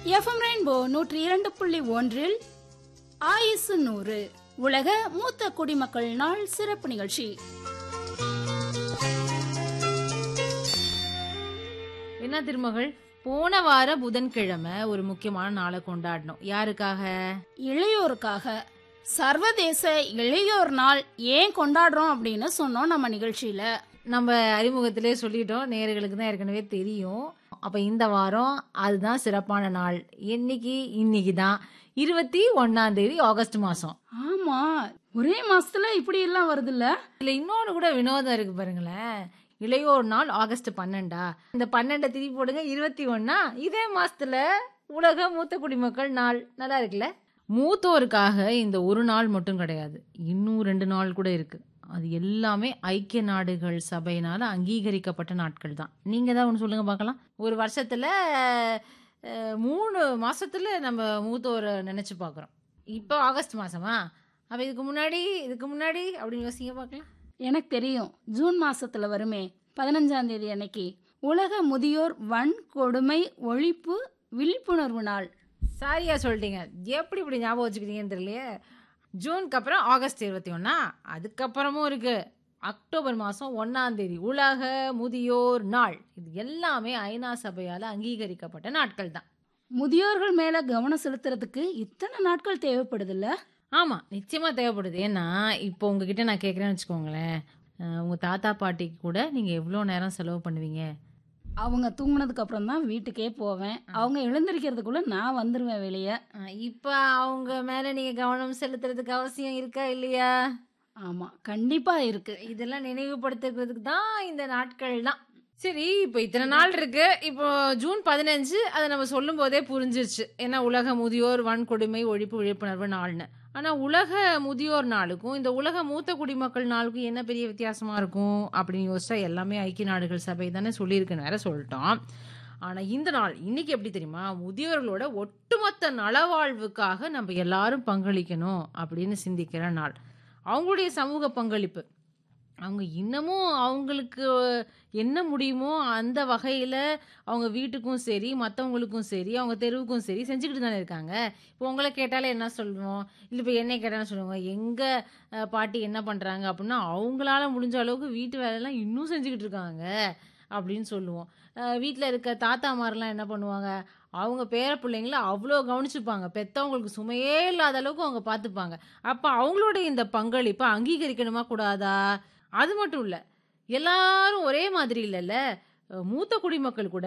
FM rainbow நூற்றி இரண்டு புள்ளி ஒன்றில் ஆயுசு நூறு உலக மூத்த குடிமக்கள் நாள் சிறப்பு நிகழ்ச்சி என்ன திருமகள் போன வார புதன்கிழமை ஒரு முக்கியமான நாளை கொண்டாடணும் யாருக்காக இளையோருக்காக சர்வதேச இளையோர் நாள் ஏன் கொண்டாடுறோம் அப்படின்னு சொன்னோம் நம்ம நிகழ்ச்சியில நம்ம அறிமுகத்திலே சொல்லிட்டோம் நேர்களுக்கு தான் ஏற்கனவே தெரியும் அப்ப இந்த வாரம் அதுதான் சிறப்பான நாள் என்னைக்கு இன்னைக்கு தான் இருபத்தி ஒன்னாம் தேதி ஆகஸ்ட் மாசம் ஆமா ஒரே மாசத்துல இப்படி எல்லாம் வருதுல்ல இதுல இன்னொன்னு கூட வினோதம் இருக்கு பாருங்களேன் இளையோர் நாள் ஆகஸ்ட் பன்னெண்டா இந்த பன்னெண்டை திருப்பி போடுங்க இருபத்தி ஒன்னா இதே மாசத்துல உலக மூத்த குடிமக்கள் நாள் நல்லா இருக்குல்ல மூத்தோருக்காக இந்த ஒரு நாள் மட்டும் கிடையாது இன்னும் ரெண்டு நாள் கூட இருக்கு அது எல்லாமே ஐக்கிய நாடுகள் சபையினால அங்கீகரிக்கப்பட்ட நாட்கள் தான் நீங்க தான் ஒன்று சொல்லுங்க பார்க்கலாம் ஒரு வருஷத்துல அஹ், மூணு மாசத்துல நம்ம மூத்தோரை நினைச்சு பார்க்குறோம் இப்போ ஆகஸ்ட் மாசமா அப்ப இதுக்கு முன்னாடி இதுக்கு முன்னாடி அப்படின்னு யோசிங்க பார்க்கலாம் எனக்கு தெரியும் ஜூன் மாசத்துல வருமே பதினஞ்சாம் தேதி அன்னைக்கு உலக முதியோர் வன் கொடுமை ஒழிப்பு விழிப்புணர்வு நாள் சாரியா சொல்லிட்டீங்க எப்படி இப்படி ஞாபகம் வச்சுக்கிறீங்கன்னு தெரியலையே ஜூனுக்கு அப்புறம் ஆகஸ்ட் இருபத்தி ஒன்னா அதுக்கப்புறமும் இருக்கு அக்டோபர் மாதம் ஒன்றாம் தேதி உலக முதியோர் நாள் இது எல்லாமே ஐநா சபையால் அங்கீகரிக்கப்பட்ட நாட்கள் தான் முதியோர்கள் மேல கவனம் செலுத்துறதுக்கு இத்தனை நாட்கள் தேவைப்படுதுல்ல ஆமாம் நிச்சயமாக தேவைப்படுது ஏன்னா இப்போ உங்ககிட்ட நான் கேட்குறேன்னு வச்சுக்கோங்களேன் அஹ், உங்க தாத்தா பாட்டிக்கு கூட நீங்கள் எவ்வளோ நேரம் செலவு பண்ணுவீங்க அவங்க தூங்குனதுக்கு அப்புறம் தான் வீட்டுக்கே போவேன் அவங்க எழுந்திருக்கிறதுக்குள்ள நான் வந்துருவேன் வெளியே இப்போ அவங்க மேலே நீங்கள் கவனம் செலுத்துறதுக்கு அவசியம் இருக்கா இல்லையா ஆமா கண்டிப்பா இருக்கு இதெல்லாம் நினைவுபடுத்துறதுக்கு தான் இந்த நாட்கள் தான் சரி இப்போ இத்தனை நாள் இருக்கு இப்போ ஜூன் பதினஞ்சு அதை நம்ம சொல்லும் போதே புரிஞ்சிருச்சு ஏன்னா உலக முதியோர் வன்கொடுமை ஒழிப்பு விழிப்புணர்வு நாள்னு ஆனா உலக முதியோர் நாளுக்கும் இந்த உலக மூத்த குடிமக்கள் நாளுக்கும் என்ன பெரிய வித்தியாசமா இருக்கும் அப்படின்னு யோசிச்சா எல்லாமே ஐக்கிய நாடுகள் சபை தானே சொல்லியிருக்குன்னு வேற சொல்லிட்டோம் ஆனா இந்த நாள் இன்னைக்கு எப்படி தெரியுமா முதியோர்களோட ஒட்டுமொத்த நலவாழ்வுக்காக நம்ம எல்லாரும் பங்களிக்கணும் அப்படின்னு சிந்திக்கிற நாள் அவங்களுடைய சமூக பங்களிப்பு அவங்க இன்னமும் அவங்களுக்கு என்ன முடியுமோ அந்த வகையில் அவங்க வீட்டுக்கும் சரி மற்றவங்களுக்கும் சரி அவங்க தெருவுக்கும் சரி செஞ்சுக்கிட்டு தானே இருக்காங்க இப்போ உங்களை கேட்டாலே என்ன சொல்லுவோம் இல்லை இப்போ என்னை கேட்டாலும் சொல்லுவோம் எங்கள் பாட்டி என்ன பண்ணுறாங்க அப்படின்னா அவங்களால முடிஞ்ச அளவுக்கு வீட்டு வேலையெல்லாம் இன்னும் செஞ்சுக்கிட்டு இருக்காங்க அப்படின்னு சொல்லுவோம் வீட்டில் இருக்க தாத்தாமாரெலாம் என்ன பண்ணுவாங்க அவங்க பேர பிள்ளைங்கள அவ்வளோ கவனிச்சுப்பாங்க பெற்றவங்களுக்கு சுமையே இல்லாத அளவுக்கு அவங்க பார்த்துப்பாங்க அப்போ அவங்களுடைய இந்த பங்களிப்பை அங்கீகரிக்கணுமா கூடாதா அது மட்டும் இல்லை எல்லாரும் ஒரே மாதிரி இல்லைல்ல மூத்த குடிமக்கள் கூட